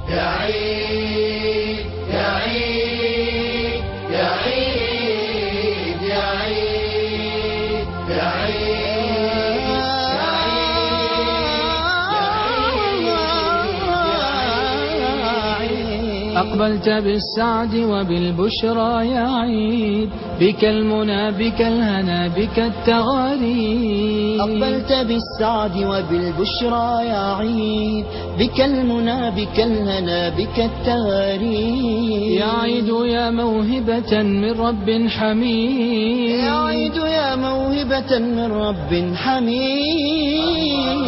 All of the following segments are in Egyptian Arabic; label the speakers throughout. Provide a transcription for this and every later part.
Speaker 1: يا عيد يا عيد يا عيد يا عيد يا عيد
Speaker 2: أقبلت بالسعد وبالبشرى يا عيد بك المنى بك الهنا بك التغاريد
Speaker 1: أقبلت بالسعد وبالبشرى يا عيد بك المنى بك الهنا بك التغاريد
Speaker 2: يا عيد يا موهبة من رب حميد
Speaker 1: يا عيد يا موهبة من رب حميد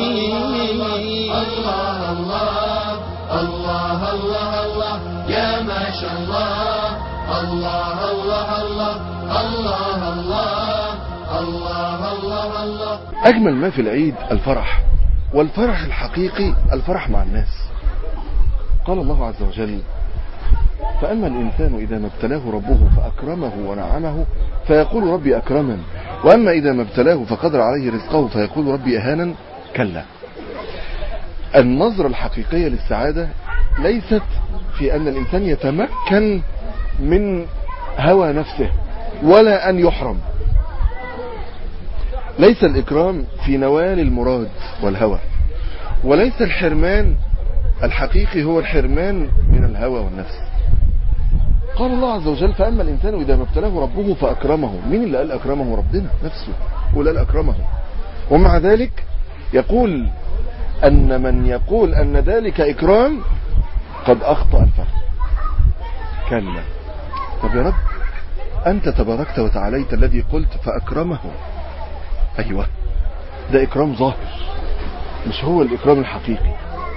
Speaker 1: الله الله الله الله الله يا ما شاء الله الله الله الله الله الله الله الله الله
Speaker 3: أجمل ما في العيد الفرح والفرح الحقيقي الفرح مع الناس قال الله عز وجل فأما الإنسان إذا ما ابتلاه ربه فأكرمه ونعمه فيقول ربي أكرمن وأما إذا ما ابتلاه فقدر عليه رزقه فيقول ربي أهانا كلا النظرة الحقيقية للسعادة ليست في أن الإنسان يتمكن من هوى نفسه ولا أن يحرم ليس الإكرام في نوال المراد والهوى وليس الحرمان الحقيقي هو الحرمان من الهوى والنفس قال الله عز وجل فأما الإنسان إذا ما ابتلاه ربه فأكرمه مين اللي قال أكرمه ربنا نفسه ولا قال أكرمه ومع ذلك يقول أن من يقول أن ذلك إكرام قد أخطأ الفهم كلا طب يا رب أنت تباركت وتعاليت الذي قلت فأكرمه أيوة ده إكرام ظاهر مش هو الإكرام الحقيقي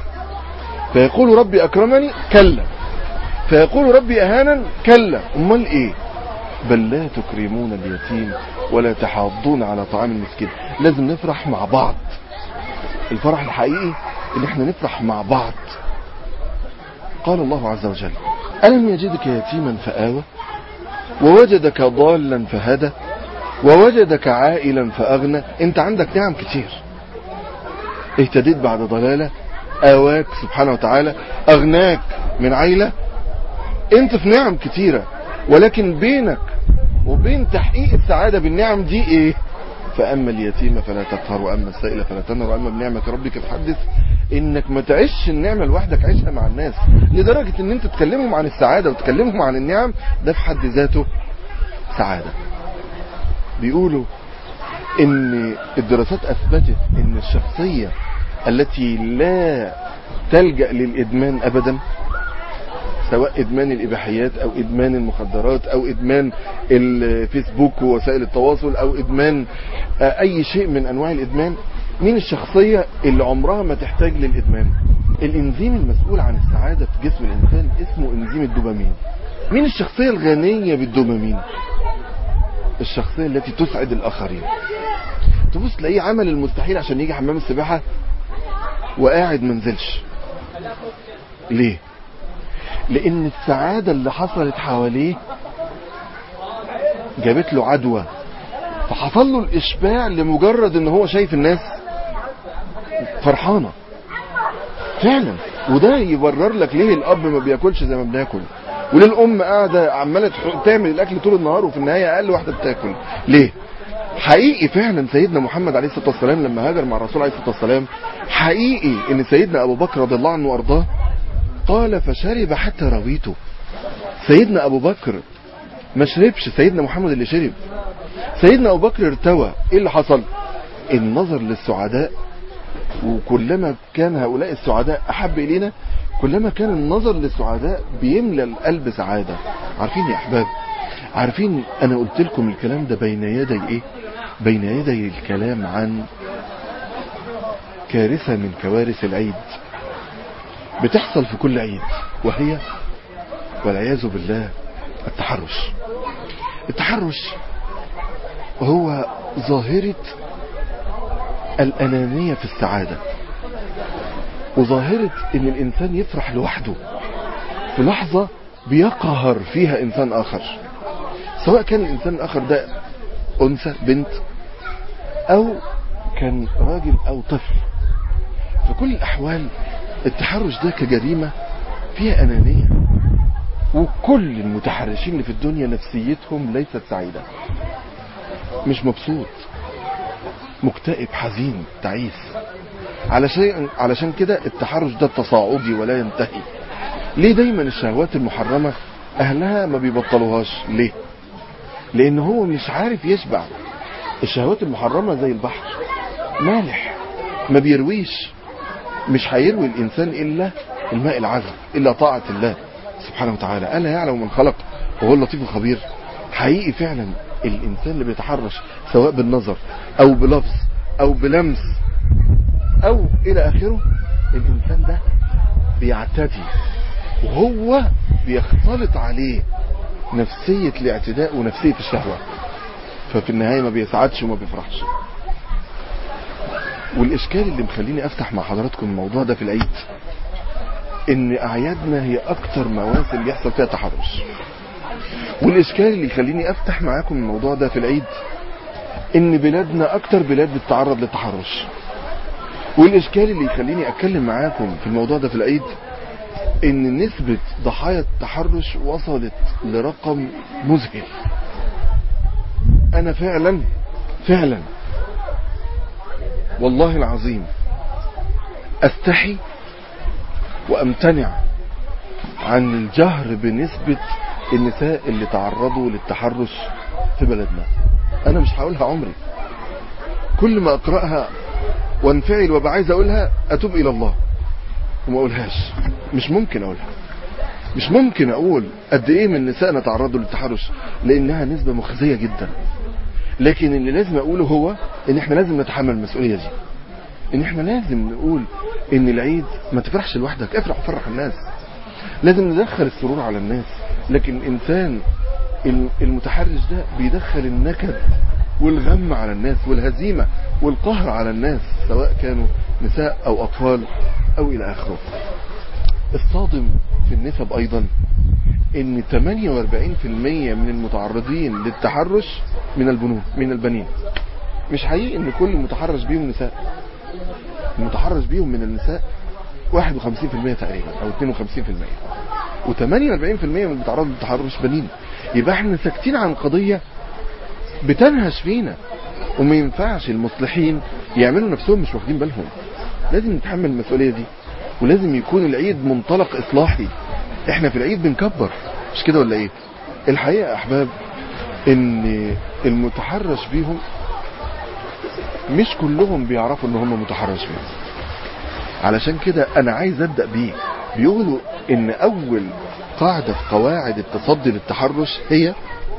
Speaker 3: فيقول ربي أكرمني كلا فيقول ربي أهانا كلا أمال إيه بل لا تكرمون اليتيم ولا تحاضون على طعام المسكين لازم نفرح مع بعض الفرح الحقيقي اللي احنا نفرح مع بعض قال الله عز وجل ألم يجدك يتيما فآوى ووجدك ضالا فهدى ووجدك عائلا فأغنى انت عندك نعم كتير اهتديت بعد ضلالة آواك سبحانه وتعالى أغناك من عيلة انت في نعم كتيرة ولكن بينك وبين تحقيق السعادة بالنعم دي ايه فأما اليتيم فلا تقهر وأما السائل فلا تنهر وأما بنعمة ربك فحدث انك ما تعيش النعمة لوحدك عيشها مع الناس لدرجة ان انت تكلمهم عن السعادة وتكلمهم عن النعم ده في حد ذاته سعادة بيقولوا ان الدراسات اثبتت ان الشخصية التي لا تلجأ للادمان ابدا سواء ادمان الاباحيات او ادمان المخدرات او ادمان الفيسبوك ووسائل التواصل او ادمان اي شيء من انواع الادمان مين الشخصية اللي عمرها ما تحتاج للادمان الانزيم المسؤول عن السعادة في جسم الانسان اسمه انزيم الدوبامين مين الشخصية الغنية بالدوبامين الشخصية التي تسعد الاخرين تبص تلاقيه عمل المستحيل عشان يجي حمام السباحة وقاعد منزلش ليه لان السعادة اللي حصلت حواليه جابت له عدوى فحصل له الاشباع لمجرد ان هو شايف الناس فرحانة فعلا وده يبرر لك ليه الاب ما بياكلش زي ما بناكل وليه الام قاعدة عمالة تعمل الاكل طول النهار وفي النهاية اقل واحدة بتاكل ليه حقيقي فعلا سيدنا محمد عليه الصلاة والسلام لما هاجر مع الرسول عليه الصلاة والسلام حقيقي ان سيدنا ابو بكر رضي الله عنه وارضاه قال فشرب حتى رويته سيدنا ابو بكر ما شربش سيدنا محمد اللي شرب سيدنا ابو بكر ارتوى ايه اللي حصل النظر للسعداء وكلما كان هؤلاء السعداء احب الينا كلما كان النظر للسعداء بيملى القلب سعادة عارفين يا احباب عارفين انا قلت لكم الكلام ده بين يدي ايه بين يدي الكلام عن كارثة من كوارث العيد بتحصل في كل عيد وهي والعياذ بالله التحرش التحرش هو ظاهرة الأنانية في السعادة وظاهرة ان الانسان يفرح لوحده في لحظة بيقهر فيها انسان اخر سواء كان الانسان الاخر ده انثى بنت او كان راجل او طفل في كل الاحوال التحرش ده كجريمة فيها انانية وكل المتحرشين اللي في الدنيا نفسيتهم ليست سعيدة مش مبسوط مكتئب حزين تعيس علشان علشان كده التحرش ده تصاعدي ولا ينتهي ليه دايما الشهوات المحرمة اهلها ما بيبطلوهاش ليه لان هو مش عارف يشبع الشهوات المحرمة زي البحر مالح ما بيرويش مش هيروي الانسان الا الماء العذب الا طاعة الله سبحانه وتعالى الا يعلم من خلق وهو اللطيف الخبير حقيقي فعلا الانسان اللي بيتحرش سواء بالنظر او بلفظ او بلمس او الى اخره الانسان ده بيعتدي وهو بيختلط عليه نفسية الاعتداء ونفسية الشهوة ففي النهاية ما بيسعدش وما بيفرحش والاشكال اللي مخليني افتح مع حضراتكم الموضوع ده في العيد ان اعيادنا هي اكتر مواسم بيحصل فيها تحرش والاشكال اللي يخليني افتح معاكم الموضوع ده في العيد ان بلادنا اكتر بلاد بتتعرض للتحرش والاشكال اللي يخليني اتكلم معاكم في الموضوع ده في العيد ان نسبة ضحايا التحرش وصلت لرقم مذهل انا فعلا فعلا والله العظيم استحي وامتنع عن الجهر بنسبة النساء اللي تعرضوا للتحرش في بلدنا انا مش هقولها عمري كل ما اقرأها وانفعل وابقى عايز اقولها اتوب الى الله وما اقولهاش مش ممكن اقولها مش ممكن اقول قد ايه من نسائنا تعرضوا للتحرش لانها نسبة مخزية جدا لكن اللي لازم اقوله هو ان احنا لازم نتحمل المسؤولية دي ان احنا لازم نقول ان العيد ما تفرحش لوحدك افرح وفرح الناس لازم ندخل السرور على الناس لكن الانسان المتحرش ده بيدخل النكد والغم على الناس والهزيمة والقهر على الناس سواء كانوا نساء او اطفال او الى اخره الصادم في النسب ايضا ان 48% من المتعرضين للتحرش من البنون من البنين مش حقيقي ان كل متحرش بيهم نساء المتحرش بيهم من النساء 51% تقريبا او 52% و48% من اللي بيتعرضوا للتحرش بنين يبقى احنا ساكتين عن قضية بتنهش فينا وما ينفعش المصلحين يعملوا نفسهم مش واخدين بالهم لازم نتحمل المسؤولية دي ولازم يكون العيد منطلق اصلاحي احنا في العيد بنكبر مش كده ولا ايه الحقيقة يا احباب ان المتحرش بيهم مش كلهم بيعرفوا ان هم متحرش بيهم علشان كده انا عايز ابدأ بيه بيقولوا ان اول قاعدة في قواعد التصدي للتحرش هي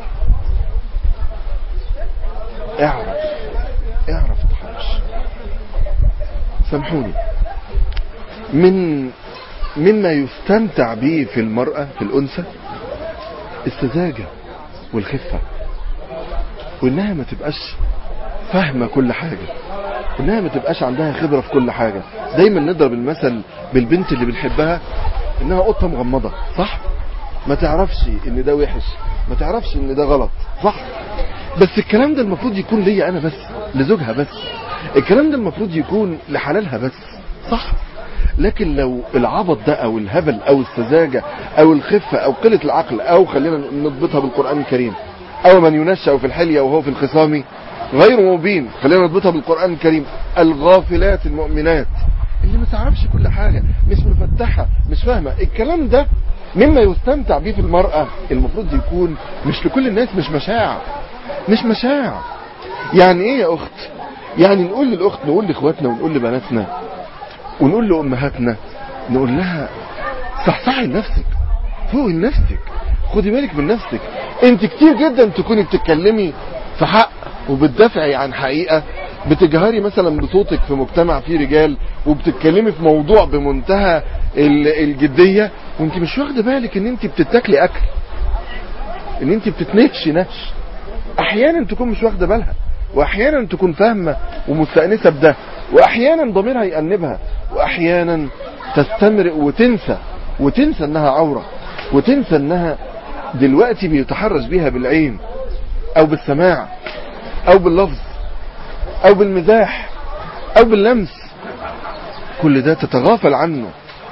Speaker 3: اعرف اعرف التحرش سامحوني من مما يستمتع به في المرأة في الأنثى السذاجة والخفة وإنها ما تبقاش فاهمة كل حاجة وإنها ما تبقاش عندها خبرة في كل حاجة دايما نضرب المثل بالبنت اللي بنحبها إنها قطة مغمضة صح ما تعرفش إن ده وحش ما تعرفش إن ده غلط صح بس الكلام ده المفروض يكون ليا أنا بس لزوجها بس الكلام ده المفروض يكون لحلالها بس صح لكن لو العبط ده او الهبل او السذاجة او الخفة او قلة العقل او خلينا نضبطها بالقرآن الكريم او من ينشأ في الحلية وهو في الخصام غير مبين خلينا نضبطها بالقرآن الكريم الغافلات المؤمنات اللي ما تعرفش كل حاجة مش مفتحة مش فاهمة الكلام ده مما يستمتع به في المرأة المفروض يكون مش لكل الناس مش مشاع مش مشاع يعني ايه يا اخت يعني نقول للاخت نقول لاخواتنا ونقول لبناتنا ونقول لأمهاتنا نقول لها صحصحي لنفسك فوقي لنفسك خدي بالك من نفسك انت كتير جدا تكوني بتتكلمي في حق وبتدافعي عن حقيقة بتجهري مثلا بصوتك في مجتمع فيه رجال وبتتكلمي في موضوع بمنتهى الجدية وانت مش واخده بالك ان انت بتتاكلي اكل ان انت بتتنكشي نكش احيانا تكون مش واخده بالها واحيانا تكون فاهمة ومستأنسة بده واحيانا ضميرها يأنبها واحيانا تستمر وتنسى وتنسى انها عورة وتنسى انها دلوقتي بيتحرش بيها بالعين او بالسماع او باللفظ او بالمزاح او باللمس كل ده تتغافل عنه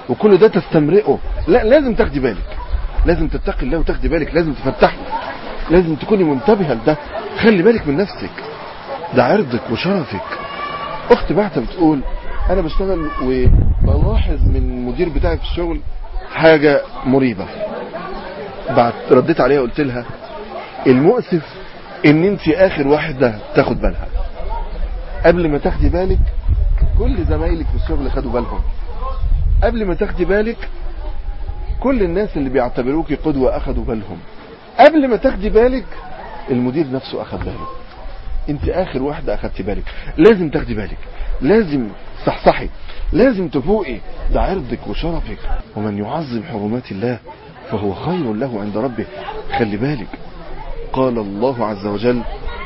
Speaker 3: وكل ده تستمرئه لا لازم تاخدي بالك لازم تتقي الله وتاخدي بالك لازم تفتحي لازم تكوني منتبهة لده خلي بالك من نفسك ده عرضك وشرفك اخت بعتها بتقول انا بشتغل وبلاحظ من المدير بتاعي في الشغل حاجة مريبة بعد رديت عليها قلت لها المؤسف ان انت اخر واحدة تاخد بالها قبل ما تاخدي بالك كل زمايلك في الشغل خدوا بالهم قبل ما تاخدي بالك كل الناس اللي بيعتبروكي قدوة اخدوا بالهم قبل ما تاخدي بالك المدير نفسه اخد باله انت اخر واحدة اخدت بالك لازم تاخدي بالك لازم صحصحي لازم تفوقي ده عرضك وشرفك ومن يعظم حرمات الله فهو خير له عند ربه خلي بالك قال الله عز وجل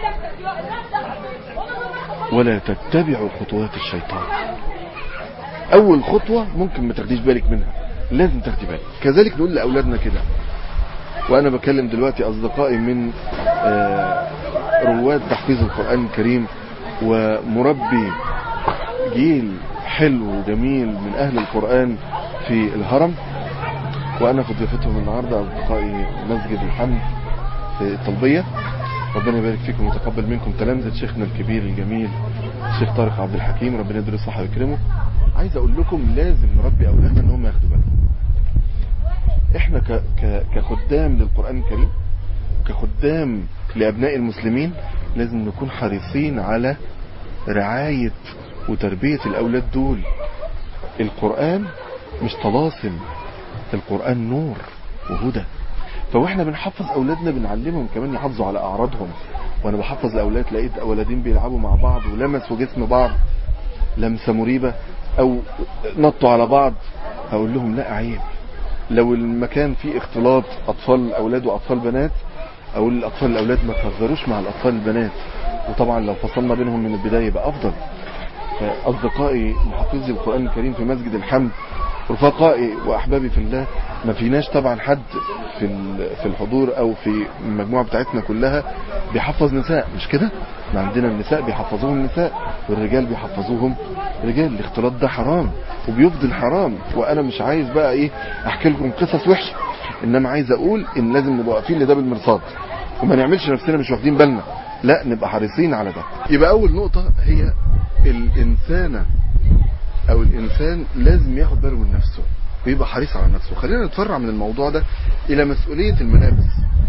Speaker 3: ولا تتبعوا خطوات الشيطان اول خطوة ممكن ما تاخديش بالك منها لازم تاخدي بالك كذلك نقول لاولادنا كده وانا بكلم دلوقتي اصدقائي من آه، رواد تحفيظ القرآن الكريم ومربي جيل حلو وجميل من اهل القرآن في الهرم وانا في ضيافتهم النهاردة اصدقائي مسجد الحمد في الطلبية ربنا يبارك فيكم ويتقبل منكم تلامذة شيخنا الكبير الجميل الشيخ طارق عبد الحكيم ربنا يديله الصحة ويكرمه عايز اقول لكم لازم نربي اولادنا ان هم ياخدوا بالهم احنا ك... ك... كخدام للقرآن الكريم كخدام لابناء المسلمين لازم نكون حريصين على رعاية وتربية الاولاد دول القرآن مش طلاسم القرآن نور وهدى فواحنا بنحفظ اولادنا بنعلمهم كمان يحافظوا على اعراضهم وانا بحفظ الاولاد لقيت اولادين بيلعبوا مع بعض ولمسوا جسم بعض لمسه مريبه او نطوا على بعض هقول لهم لا عيب لو المكان فيه اختلاط اطفال اولاد واطفال بنات اقول للاطفال الاولاد ما تهزروش مع الاطفال البنات وطبعا لو فصلنا بينهم من البدايه يبقى افضل اصدقائي محافظي القران الكريم في مسجد الحمد رفقائي واحبابي في الله ما فيناش طبعا حد في في الحضور او في المجموعه بتاعتنا كلها بيحفظ نساء مش كده احنا عندنا النساء بيحفظوهم نساء والرجال بيحفظوهم رجال الاختلاط ده حرام وبيفضل حرام وانا مش عايز بقى ايه احكي لكم قصص وحشه انما عايز اقول ان لازم نبقى واقفين لده بالمرصاد وما نعملش نفسنا مش واخدين بالنا لا نبقى حريصين على ده يبقى اول نقطه هي الانسانه او الانسان لازم ياخد باله من نفسه ويبقى حريص على نفسه خلينا نتفرع من الموضوع ده الى مسؤولية الملابس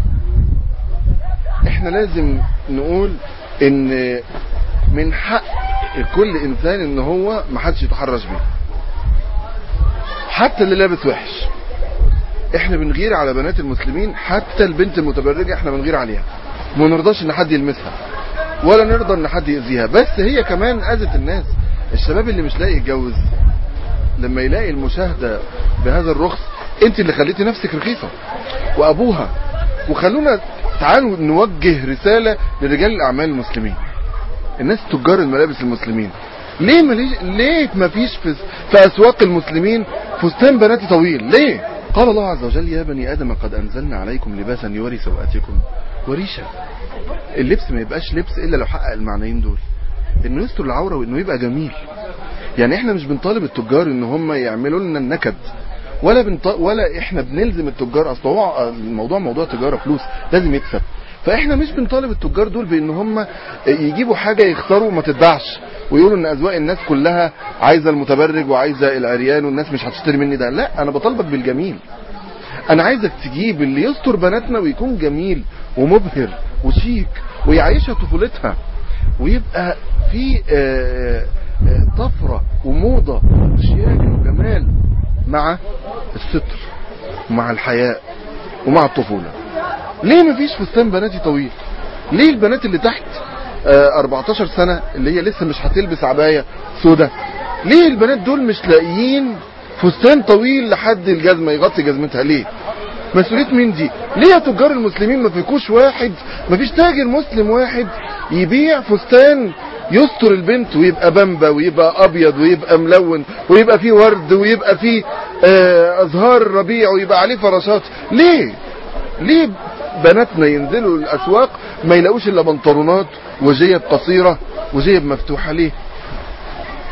Speaker 3: احنا لازم نقول ان من حق كل انسان ان هو ما حدش يتحرش بيه حتى اللي لابس وحش احنا بنغير على بنات المسلمين حتى البنت المتبرجة احنا بنغير عليها ما نرضاش ان حد يلمسها ولا نرضى ان حد يأذيها بس هي كمان اذت الناس الشباب اللي مش لاقي يتجوز لما يلاقي المشاهدة بهذا الرخص انت اللي خليتي نفسك رخيصة وابوها وخلونا تعالوا نوجه رسالة لرجال الاعمال المسلمين الناس تجار الملابس المسلمين ليه مليش ليه ما فيش في, في اسواق المسلمين فستان بناتي طويل ليه قال الله عز وجل يا بني ادم قد انزلنا عليكم لباسا يوري سوءاتكم وريشة اللبس ما يبقاش لبس الا لو حقق المعنيين دول انه يستر العورة وانه يبقى جميل يعني احنا مش بنطالب التجار ان هم يعملوا لنا النكد ولا بنط... ولا احنا بنلزم التجار اصل هو الموضوع موضوع تجاره فلوس لازم يكسب فاحنا مش بنطالب التجار دول بان هم يجيبوا حاجه يخسروا وما تتباعش ويقولوا ان اذواق الناس كلها عايزه المتبرج وعايزه العريان والناس مش هتشتري مني ده لا انا بطالبك بالجميل انا عايزك تجيب اللي يستر بناتنا ويكون جميل ومبهر وشيك ويعيشها طفولتها ويبقى في آآ آآ طفرة وموضة وشياكة وجمال مع الستر ومع الحياء ومع الطفولة ليه مفيش فستان بناتي طويل ليه البنات اللي تحت آه 14 سنة اللي هي لسه مش هتلبس عباية سودة ليه البنات دول مش لاقيين فستان طويل لحد الجزمة يغطي جزمتها ليه مسؤولية مين دي ليه يا تجار المسلمين ما فيكوش واحد ما فيش تاجر مسلم واحد يبيع فستان يستر البنت ويبقى بامبا ويبقى ابيض ويبقى ملون ويبقى فيه ورد ويبقى فيه آه ازهار ربيع ويبقى عليه فراشات ليه ليه بناتنا ينزلوا الاسواق ما يلاقوش الا بنطلونات وجيب قصيرة وجيب مفتوحة ليه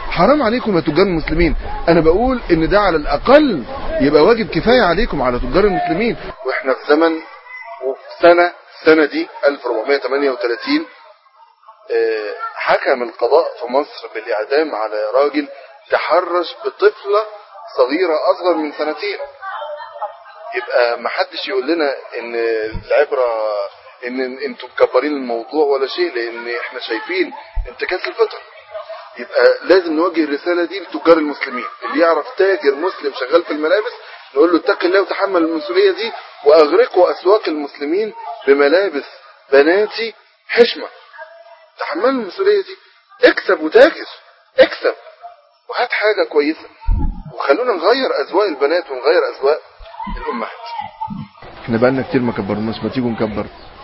Speaker 3: حرام عليكم يا تجار المسلمين انا بقول ان ده على الاقل يبقى واجب كفاية عليكم على تجار المسلمين واحنا في زمن وفي سنة السنة دي 1438 آه، حكم القضاء في مصر بالإعدام على راجل تحرش بطفلة صغيرة أصغر من سنتين يبقى ما حدش يقول لنا ان العبرة ان انتوا مكبرين الموضوع ولا شيء لان احنا شايفين انتكاس الفطر يبقى لازم نوجه الرسالة دي لتجار المسلمين اللي يعرف تاجر مسلم شغال في الملابس نقول له اتق الله وتحمل المسؤولية دي واغرقوا اسواق المسلمين بملابس بناتي حشمة تحملوا المسؤولية دي اكسب وتاجر اكسب وهات حاجة كويسة وخلونا نغير أذواق البنات ونغير أذواق الأمهات احنا بقالنا كتير ما كبرناش ما تيجوا نكبر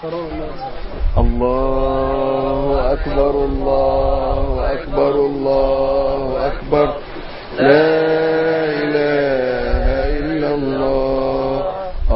Speaker 3: الله أكبر الله أكبر الله أكبر لا إله إلا الله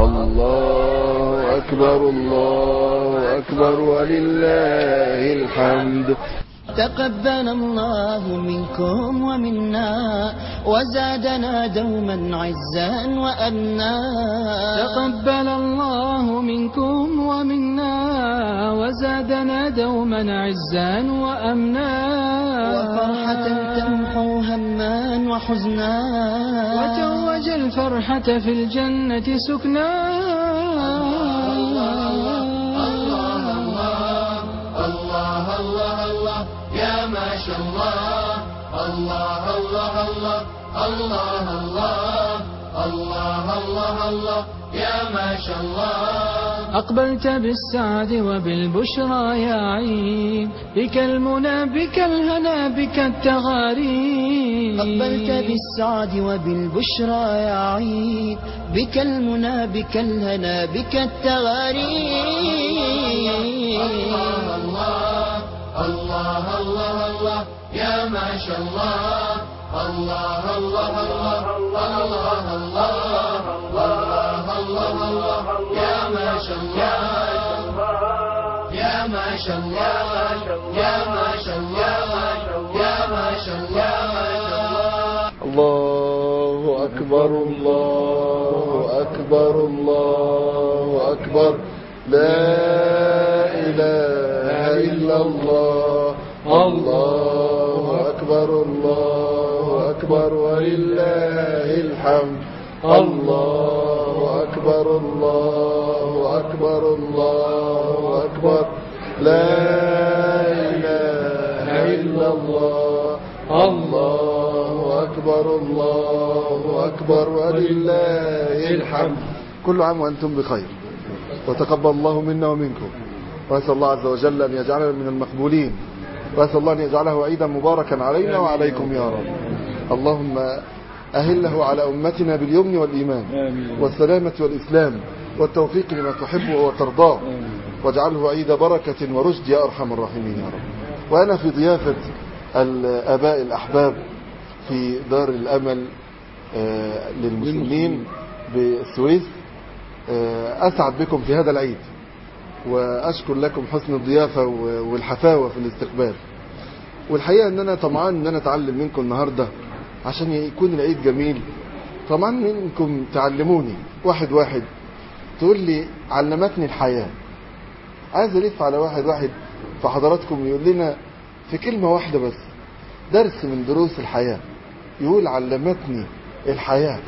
Speaker 3: الله أكبر الله أكبر ولله الحمد
Speaker 4: تقبل الله منكم ومنا وزادنا دوما عزا وأمنا
Speaker 2: تقبل الله منكم ومنا وزادنا دوما عزا وأمنا
Speaker 4: وفرحة تمحو هما وحزنا
Speaker 2: وتوج الفرحة في الجنة سكنا
Speaker 1: الله الله الله يا ما شاء الله الله الله الله الله الله الله الله الله يا ما شاء الله
Speaker 2: أقبلت بالسعد وبالبشرى يا عيد بك المنى بك الهنا بك التغاريد
Speaker 4: أقبلت بالسعد وبالبشرى يا عيد بك المنى بك الهنا بك التغاريد
Speaker 1: الله الله الله الله يا ما شاء الله الله الله الله الله الله الله الله الله يا ما شاء الله يا ما شاء الله يا ما شاء الله يا ما شاء الله
Speaker 3: الله أكبر الله أكبر الله أكبر لا إله إلا الله الله أكبر الله أكبر ولله الحمد الله أكبر الله أكبر الله أكبر لا إله إلا الله الله أكبر الله أكبر ولله الحمد كل عام وأنتم بخير وتقبل الله منا ومنكم وأسأل الله عز وجل أن يجعلنا من المقبولين وأسأل الله أن يجعله عيدا مباركا علينا وعليكم يا رب اللهم أهله على أمتنا باليمن والإيمان والسلامة والإسلام والتوفيق لما تحبه وترضاه واجعله عيد بركة ورشد يا أرحم الراحمين يا رب وأنا في ضيافة الآباء الأحباب في دار الأمل آه، للمسلمين بالسويس آه، أسعد بكم في هذا العيد وأشكر لكم حسن الضيافة و- والحفاوة في الاستقبال والحقيقة أن أنا طمعان أن أنا أتعلم منكم النهاردة عشان يكون العيد جميل طمعان منكم تعلموني واحد واحد تقول لي علمتني الحياة عايز ألف على واحد واحد فحضراتكم يقول لنا في كلمة واحدة بس درس من دروس الحياة يقول علمتني الحياة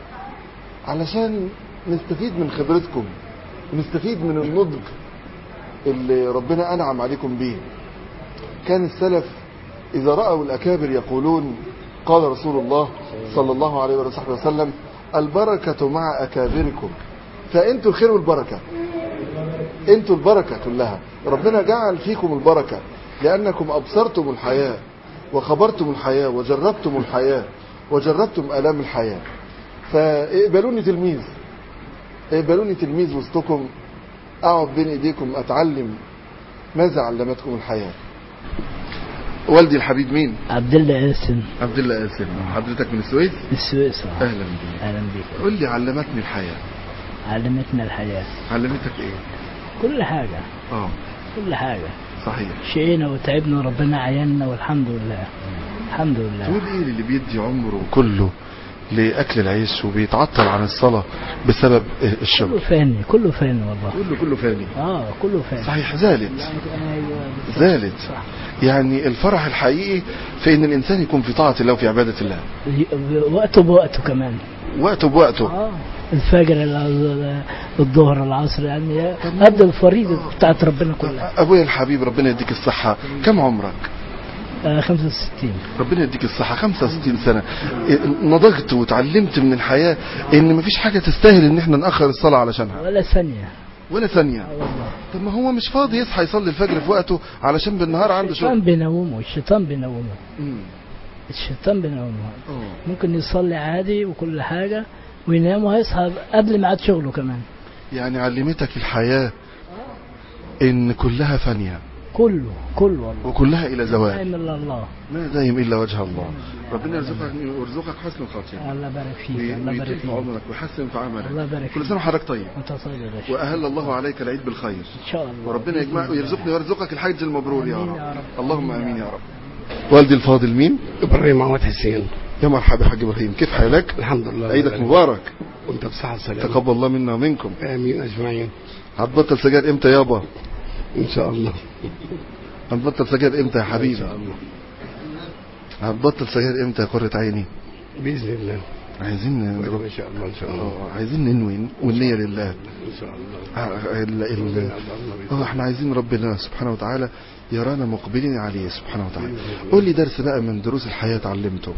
Speaker 3: علشان نستفيد من خبرتكم ونستفيد من النضج اللي ربنا أنعم عليكم به كان السلف إذا رأوا الأكابر يقولون قال رسول الله صلى الله عليه وصحبه وسلم البركة مع أكابركم فأنتوا الخير والبركة أنتوا البركة كلها ربنا جعل فيكم البركة لأنكم أبصرتم الحياة وخبرتم الحياة وجربتم الحياة وجربتم آلام الحياة فاقبلوني تلميذ اقبلوني تلميذ وسطكم أقعد بين إيديكم أتعلم ماذا علمتكم الحياة والدي الحبيب مين؟
Speaker 5: عبد الله ياسن
Speaker 3: عبد الله قاسم حضرتك من السويس؟
Speaker 5: السويس
Speaker 3: أهلا بك
Speaker 5: اهلا بك
Speaker 3: قول لي علمتني الحياة
Speaker 5: علمتنا الحياه
Speaker 3: علمتك إيه؟
Speaker 5: كل حاجه
Speaker 3: آه
Speaker 5: كل حاجه
Speaker 3: صحيح
Speaker 5: شقينا وتعبنا وربنا عيننا والحمد لله الحمد لله
Speaker 3: تقول ايه اللي بيدي عمره كله لاكل العيش وبيتعطل عن الصلاه بسبب
Speaker 5: كله
Speaker 3: الشغل
Speaker 5: فاني كله فاني والله
Speaker 3: كله كله فاني
Speaker 5: اه كله فاني
Speaker 3: صحيح زالت
Speaker 5: ايوه
Speaker 3: زالت
Speaker 5: صح
Speaker 3: يعني الفرح الحقيقي في ان الانسان يكون في طاعه الله وفي عباده الله
Speaker 5: وقته بوقته كمان
Speaker 3: وقته بوقته
Speaker 5: اه الفجر ال- الظهر العصر يعني ابدا الفريضه بتاعت ربنا كلها
Speaker 3: ابويا الحبيب ربنا يديك الصحه كم عمرك
Speaker 5: آه 65
Speaker 3: ربنا يديك الصحة 65 سنة إيه، نضجت وتعلمت من الحياة ان مفيش حاجة تستاهل ان احنا نأخر الصلاة علشانها
Speaker 5: ولا ثانيه
Speaker 3: ولا ثانية
Speaker 5: آه والله
Speaker 3: طب ما هو مش فاضي يصحى يصلي الفجر في وقته علشان بالنهار عنده
Speaker 5: الشيطان
Speaker 3: شغل
Speaker 5: بينومه الشيطان بينومه
Speaker 3: مم.
Speaker 5: الشيطان بينومه
Speaker 3: أوه.
Speaker 5: ممكن يصلي عادي وكل حاجه وينام وهيصحى قبل ميعاد شغله كمان
Speaker 3: يعني علمتك الحياة ان كلها فانية
Speaker 5: كله كله والله
Speaker 3: وكلها الى
Speaker 5: لا
Speaker 3: زوال
Speaker 5: اله الا الله
Speaker 3: ما دايم الا وجه الله ربنا يرزقك يرزقك حسن الخاتمة
Speaker 5: الله يبارك فيك
Speaker 3: وي-
Speaker 5: الله يبارك
Speaker 3: ويطيل في
Speaker 5: فيك
Speaker 3: عمرك ويحسن في عملك
Speaker 5: الله يبارك
Speaker 3: كل
Speaker 5: فيك
Speaker 3: سنة وحضرتك طيب
Speaker 5: انت طيب يا باشا
Speaker 3: واهل الله عليك العيد بالخير
Speaker 5: ان شاء الله
Speaker 3: وربنا يجمع ويرزقني ويرزقك الحج المبرور يا
Speaker 5: آمين يا
Speaker 3: رب
Speaker 5: رب.
Speaker 3: اللهم امين يا رب والدي الفاضل مين
Speaker 6: ابراهيم عواد حسين
Speaker 3: يا مرحبا يا حاج ابراهيم كيف حالك
Speaker 6: الحمد لله
Speaker 3: عيدك مبارك
Speaker 6: وانت بصحة السلامة
Speaker 3: تقبل الله منا ومنكم
Speaker 6: امين اجمعين
Speaker 3: هتبطل سجاير امتى يابا
Speaker 6: ان شاء الله
Speaker 3: هتبطل سجاير امتى يا
Speaker 6: ان
Speaker 3: حبيبي
Speaker 6: شاء الله
Speaker 3: هتبطل سجاير امتى يا قرة عيني
Speaker 6: باذن الله
Speaker 3: عايزين
Speaker 6: ان شاء الله ان شاء الله
Speaker 3: آه، عايزين ننوي والنية لله
Speaker 6: ان شاء الله
Speaker 3: آه، ال- ال- اه احنا عايزين ربنا سبحانه وتعالى يرانا مقبلين عليه سبحانه وتعالى قول لي درس بقى من دروس الحياة اتعلمته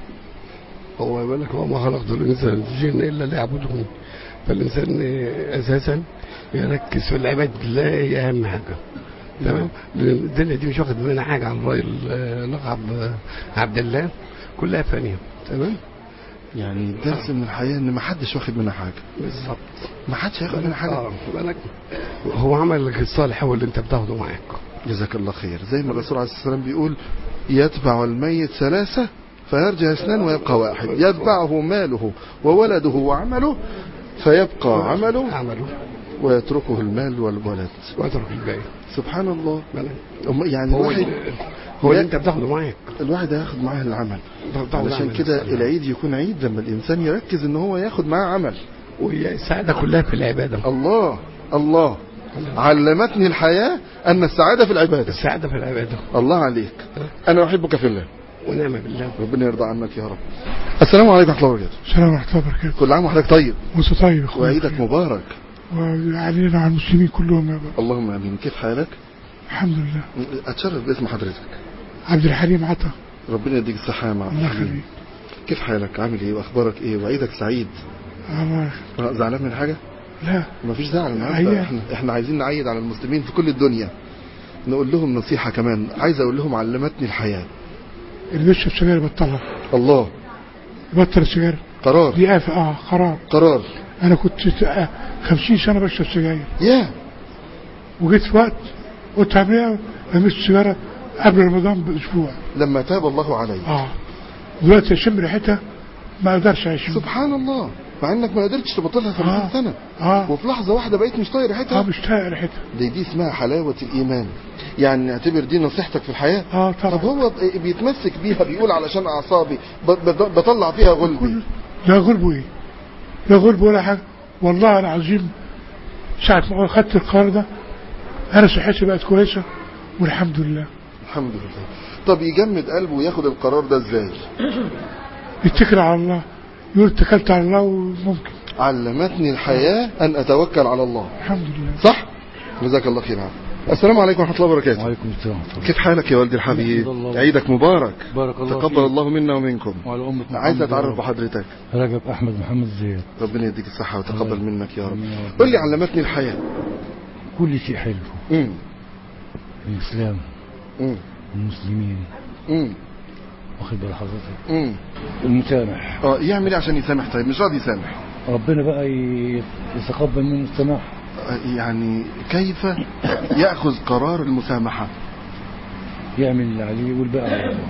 Speaker 6: هو يقول لك وما خلقت الانسان الجن الا ليعبدون فالانسان آه، اساسا يركز في العباد الله هي اهم حاجه تمام لأن الدنيا دي مش واخد منها حاجه عن راي لقب عبد الله كلها فانيه تمام
Speaker 3: يعني الدرس من الحياة ان ما حدش واخد منها حاجة
Speaker 6: بالظبط
Speaker 3: ما حدش هياخد منها حاجة
Speaker 6: اه بالك هو عمل لك الصالح هو اللي انت بتاخده معاك
Speaker 3: جزاك الله خير زي ما الرسول عليه الصلاة والسلام بيقول يتبع الميت ثلاثة فيرجع اثنان ويبقى واحد يتبعه ماله وولده وعمله فيبقى عمله
Speaker 6: عمله
Speaker 3: ويتركه المال والولد
Speaker 6: واترك الباقي
Speaker 3: سبحان الله
Speaker 6: بالك
Speaker 3: أم- يعني
Speaker 6: هو
Speaker 3: الواحد
Speaker 6: هو اللي انت بتاخده معاك
Speaker 3: الواحد هياخد معاه العمل
Speaker 6: بتاخده
Speaker 3: علشان
Speaker 6: عمل
Speaker 3: كده
Speaker 6: الصالح.
Speaker 3: العيد يكون عيد لما الانسان يركز ان هو ياخد معاه عمل
Speaker 6: وهي السعاده كلها في العباده
Speaker 3: الله الله علمتني الحياة ان السعادة في العبادة
Speaker 6: السعاده في العباده
Speaker 3: الله عليك انا احبك في الله
Speaker 6: ونعم بالله
Speaker 3: ربنا يرضى عنك يا رب السلام عليكم ورحمه الله وبركاته
Speaker 7: السلام ورحمة الله وبركاته
Speaker 3: كل عام وحضرتك طيب
Speaker 7: وانت طيب يا اخويا
Speaker 3: وعيدك مبارك
Speaker 7: وعلينا وعلى المسلمين كلهم يا رب
Speaker 3: اللهم امين كيف حالك
Speaker 7: الحمد لله
Speaker 3: اتشرف باسم حضرتك
Speaker 7: عبد الحليم عطا
Speaker 3: ربنا يديك الصحه يا معلم
Speaker 7: الله يخليك
Speaker 3: كيف حالك عامل ايه واخبارك ايه وعيدك سعيد
Speaker 7: الله
Speaker 3: آه، زعلان من حاجه
Speaker 7: لا
Speaker 3: مفيش زعل النهارده
Speaker 7: أيوة.
Speaker 3: احنا احنا عايزين نعيد على المسلمين في كل الدنيا نقول لهم نصيحه كمان عايز اقول لهم علمتني الحياه
Speaker 7: اللي بيشرب سجاير بطلها
Speaker 3: الله
Speaker 7: يبطل السجاير
Speaker 3: قرار
Speaker 7: دي آفة اه قرار
Speaker 3: قرار
Speaker 7: انا كنت آه، خمسين سنة بشرب سجاير
Speaker 3: يا
Speaker 7: وجيت في وقت قلت هعمل ايه رميت السيجارة قبل رمضان باسبوع
Speaker 3: لما تاب الله عليه
Speaker 7: اه دلوقتي اشم ريحتها ما اقدرش اشم
Speaker 3: سبحان الله مع انك ما قدرتش تبطلها 50
Speaker 7: آه.
Speaker 3: سنه
Speaker 7: اه
Speaker 3: وفي لحظه واحده بقيت مش طايق
Speaker 7: اه
Speaker 3: ريحتها
Speaker 7: مش طايق ريحتها
Speaker 3: دي دي اسمها حلاوة الإيمان يعني نعتبر دي نصيحتك في الحياة
Speaker 7: اه
Speaker 3: طب
Speaker 7: طبعا
Speaker 3: هو ب- بيتمسك بيها بيقول علشان أعصابي ب- ب- بطلع فيها غلبي
Speaker 7: كل لا غلب ايه لا غلب ولا حاجة والله العظيم ساعة ما أخدت القرار ده أنا صحتي بقت كويسة والحمد لله
Speaker 3: الحمد لله طب يجمد قلبه وياخد القرار ده ازاي
Speaker 7: يتكل على الله يقول اتكلت على الله وممكن
Speaker 3: علمتني الحياة أن أتوكل على الله
Speaker 7: الحمد لله
Speaker 3: صح جزاك الله خير عم. السلام عليكم ورحمة الله وبركاته
Speaker 8: وعليكم السلام ورحمة الله
Speaker 3: كيف حالك يا والدي الحبيب
Speaker 8: الحمد لله.
Speaker 3: عيدك مبارك
Speaker 8: بارك الله
Speaker 3: تقبل
Speaker 8: فيك.
Speaker 3: الله منا ومنكم
Speaker 8: وعلى أمة
Speaker 3: عايز
Speaker 8: محمد
Speaker 3: أتعرف
Speaker 8: يا رب.
Speaker 3: بحضرتك
Speaker 8: رجب أحمد محمد زياد
Speaker 3: ربنا يديك الصحة وتقبل
Speaker 8: الله.
Speaker 3: منك يا رب
Speaker 8: آمين يا رب.
Speaker 3: قل لي علمتني الحياة
Speaker 8: كل شيء حلو
Speaker 3: مم.
Speaker 8: الإسلام
Speaker 3: مم.
Speaker 8: المسلمين
Speaker 3: مم.
Speaker 8: واخد بال حضرتك
Speaker 3: مم.
Speaker 8: المسامح
Speaker 3: اه يعمل ايه عشان يسامح طيب مش راضي يسامح
Speaker 8: ربنا بقى ي- يتقبل منه السماح
Speaker 3: آه، يعني كيف ياخذ قرار المسامحه
Speaker 8: يعمل اللي عليه والباقي على الله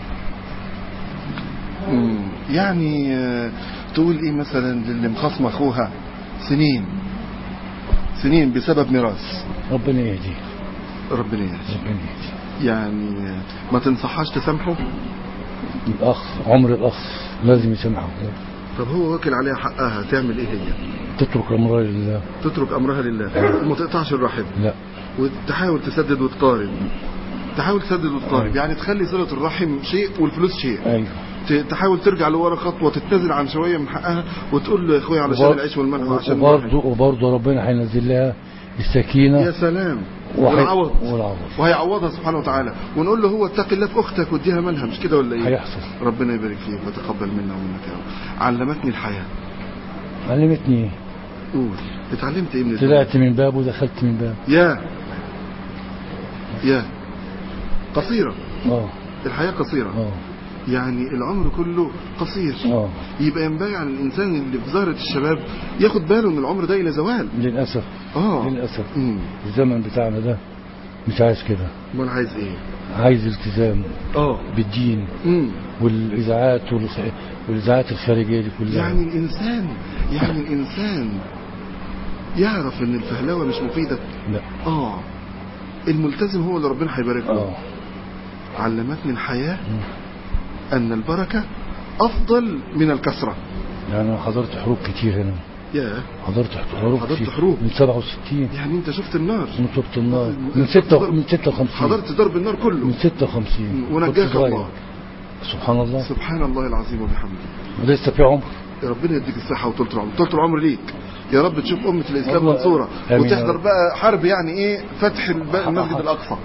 Speaker 3: مم. يعني آه، تقول ايه مثلا للي مخاصمه اخوها سنين سنين بسبب ميراث
Speaker 8: ربنا يهديه
Speaker 3: ربنا يهدي
Speaker 8: ربنا يهديه
Speaker 3: يعني آه، ما تنصحهاش تسامحه
Speaker 8: الأخ عمر الأخ لازم يسامحه
Speaker 3: طب هو واكل عليها حقها تعمل ايه هي
Speaker 8: تترك أمرها لله
Speaker 3: تترك امرها لله وما تقطعش الرحم
Speaker 8: لا
Speaker 3: وتحاول تسدد وتقارب تحاول تسدد وتقارب
Speaker 8: أيوة.
Speaker 3: يعني تخلي صلة الرحم شيء والفلوس شيء
Speaker 8: أيوه
Speaker 3: ت- تحاول ترجع لورا خطوة تتنازل عن شوية من حقها وتقول له يا اخويا علشان
Speaker 8: وبر-
Speaker 3: العيش والملح وعشان
Speaker 8: وبرضه
Speaker 3: الرحم.
Speaker 8: وبرضه ربنا هينزل لها
Speaker 3: يا
Speaker 8: السكينة
Speaker 3: سلام
Speaker 8: وحي-
Speaker 3: والعوض
Speaker 8: والعوض
Speaker 3: وهيعوضها سبحانه وتعالى ونقول له هو اتق الله في اختك واديها مالها مش كده ولا ايه
Speaker 8: هيحصل
Speaker 3: ربنا يبارك فيك وتقبل منا ومنك يا رب علمتني الحياة
Speaker 8: علمتني
Speaker 3: قول اتعلمت ايه من الدنيا؟
Speaker 8: طلعت من باب ودخلت من باب
Speaker 3: يا يا قصيرة
Speaker 8: اه
Speaker 3: الحياة قصيرة
Speaker 8: اه
Speaker 3: يعني العمر كله قصير
Speaker 8: اه
Speaker 3: يبقى ينبغي على الإنسان اللي في زهرة الشباب ياخد باله إن العمر ده إلى زوال
Speaker 8: للأسف
Speaker 3: آه
Speaker 8: للأسف
Speaker 3: امم
Speaker 8: الزمن بتاعنا ده مش عايز كده
Speaker 3: أمال عايز إيه؟
Speaker 8: عايز التزام
Speaker 3: آه
Speaker 8: بالدين
Speaker 3: امم
Speaker 8: والإذاعات والخ... والإذاعات الخارجية دي كلها
Speaker 3: يعني الإنسان يعني الإنسان يعرف إن الفهلوة مش مفيدة
Speaker 8: لا
Speaker 3: آه الملتزم هو اللي ربنا هيبارك له
Speaker 8: اه
Speaker 3: علمتني الحياة أن البركة أفضل من الكثرة
Speaker 8: يعني أنا حضرت حروب كتير هنا
Speaker 3: يا
Speaker 8: حضرت حروب
Speaker 3: حضرت
Speaker 8: كتير
Speaker 3: حروب.
Speaker 8: من 67
Speaker 3: يعني أنت شفت النار
Speaker 8: من طب النار من ستة من 56
Speaker 3: حضرت ضرب النار كله
Speaker 8: من 56
Speaker 3: ونجاك
Speaker 8: كنت صغير.
Speaker 3: الله.
Speaker 8: سبحان الله
Speaker 3: سبحان الله العظيم وبحمده
Speaker 8: ولسه في عمر
Speaker 3: يا ربنا يديك الصحة وطولة العمر طولة العمر ليك يا رب تشوف أمة الإسلام
Speaker 8: الله.
Speaker 3: منصورة
Speaker 8: آمين يا
Speaker 3: وتحضر
Speaker 8: رب.
Speaker 3: بقى حرب يعني إيه فتح الب- المسجد الأقصى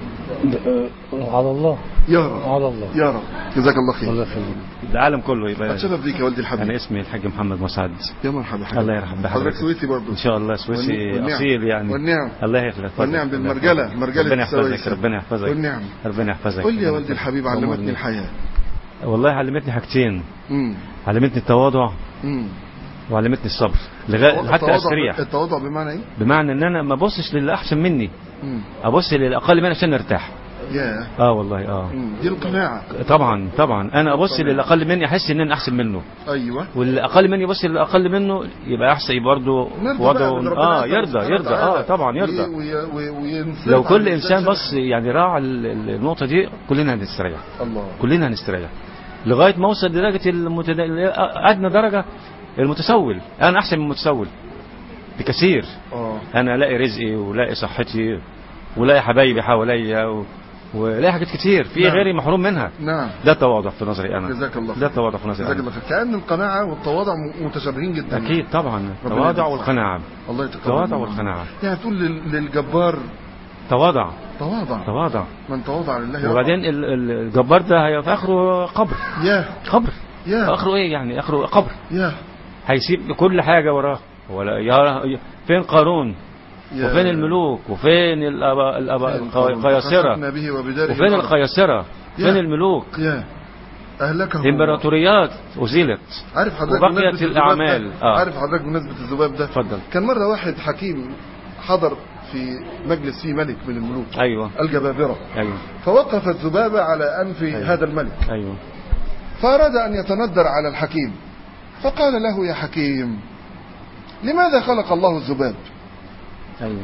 Speaker 8: آه، على الله
Speaker 3: يا رب
Speaker 8: على الله
Speaker 3: يا رب جزاك الله خير
Speaker 8: الله يخليك
Speaker 9: العالم كله يبقى
Speaker 3: اتشرف بيك يا ولدي الحبيب
Speaker 9: انا اسمي الحاج محمد مسعد
Speaker 3: يا مرحبا حبيبي
Speaker 9: الله يرحم بحضرتك.
Speaker 3: حضرتك سويسي برضه
Speaker 9: ان شاء الله سويسي
Speaker 3: والنعم.
Speaker 9: اصيل يعني
Speaker 3: والنعم
Speaker 9: الله يخليك
Speaker 3: والنعم بالمرجلة مرجلة
Speaker 9: ربنا يحفظك
Speaker 3: السويسي.
Speaker 9: ربنا يحفظك
Speaker 3: والنعم
Speaker 9: ربنا يحفظك
Speaker 3: قل لي يا
Speaker 9: ربنا
Speaker 3: ولدي
Speaker 9: يحفظك.
Speaker 3: الحبيب علمتني
Speaker 9: أمورني.
Speaker 3: الحياة
Speaker 9: والله علمتني حاجتين
Speaker 3: امم
Speaker 9: علمتني التواضع
Speaker 3: امم
Speaker 9: وعلمتني الصبر لغايه حتى
Speaker 3: التواضع-
Speaker 9: استريح
Speaker 3: التواضع بمعنى ايه؟
Speaker 9: بمعنى ان انا ما ابصش للي احسن مني
Speaker 3: امم
Speaker 9: ابص للاقل مني عشان ارتاح
Speaker 3: يا
Speaker 9: اه والله اه
Speaker 3: مم. دي القناعة
Speaker 9: طبعا طبعا انا ابص للاقل مني احس ان انا احسن منه
Speaker 3: ايوه
Speaker 9: واللي اقل مني يبص للاقل منه يبقى احسن برضه
Speaker 3: نرضى بقى
Speaker 9: وضعه
Speaker 3: باللي ربنا
Speaker 9: اه
Speaker 3: يسر
Speaker 9: يرضى
Speaker 3: سبحانه
Speaker 9: يرضى اه
Speaker 3: وتعالى.
Speaker 9: طبعا يرضى
Speaker 3: وي- وي- وينصرف
Speaker 9: لو
Speaker 3: عن
Speaker 9: كل انسان
Speaker 3: شر.
Speaker 9: بس يعني راعى ال- ال- النقطه دي كلنا هنستريح
Speaker 3: الله
Speaker 9: كلنا هنستريح لغايه ما اوصل لدرجه المتد... ادنى درجه المتسول انا احسن من المتسول بكثير
Speaker 3: اه
Speaker 9: انا الاقي رزقي ولاقي صحتي ولاقي حبايبي حواليا و... ولاقي حاجات كتير في
Speaker 3: نعم.
Speaker 9: غيري محروم منها
Speaker 3: نعم
Speaker 9: ده التواضع في نظري انا
Speaker 3: جزاك الله خير
Speaker 9: ده التواضع في نظري
Speaker 3: جزاك
Speaker 9: أنا.
Speaker 3: الله خير كأن القناعة والتواضع م- متشابهين جدا
Speaker 9: اكيد طبعا
Speaker 3: ربنا
Speaker 9: التواضع
Speaker 3: يجزاك.
Speaker 9: والقناعه
Speaker 3: الله يتقبل
Speaker 9: التواضع
Speaker 3: منا.
Speaker 9: والقناعه
Speaker 3: يعني تقول لل- للجبار
Speaker 9: تواضع
Speaker 3: تواضع
Speaker 9: تواضع
Speaker 3: من تواضع لله رفعه.
Speaker 9: وبعدين ال- ال- الجبار ده هي في اخره قبر
Speaker 3: يا
Speaker 9: قبر
Speaker 3: يا
Speaker 9: اخره ايه يعني اخره قبر
Speaker 3: يا
Speaker 9: هيسيب كل حاجه وراه ولا يا فين قارون
Speaker 3: يا
Speaker 9: وفين الملوك وفين الأبا الأبا القياصرة
Speaker 3: فخسفنا به وبداره
Speaker 9: وفين
Speaker 3: الأرض.
Speaker 9: القياصرة
Speaker 3: يا.
Speaker 9: فين الملوك
Speaker 3: يا أهلكه
Speaker 9: امبراطوريات أزيلت
Speaker 3: عارف حضرتك
Speaker 9: وبقيت
Speaker 3: بمناسبة الذباب
Speaker 9: الأعمال.
Speaker 3: ده
Speaker 9: آه.
Speaker 3: عارف حضرتك بمناسبة الذباب ده
Speaker 9: اتفضل
Speaker 3: كان مرة واحد حكيم حضر في مجلس فيه ملك من الملوك
Speaker 9: أيوه
Speaker 3: الجبابرة
Speaker 9: أيوه
Speaker 3: فوقف الذبابة على أنف
Speaker 9: أيوة.
Speaker 3: هذا الملك
Speaker 9: أيوه
Speaker 3: فأراد أن يتندر على الحكيم فقال له يا حكيم لماذا خلق الله الذباب
Speaker 9: أيوه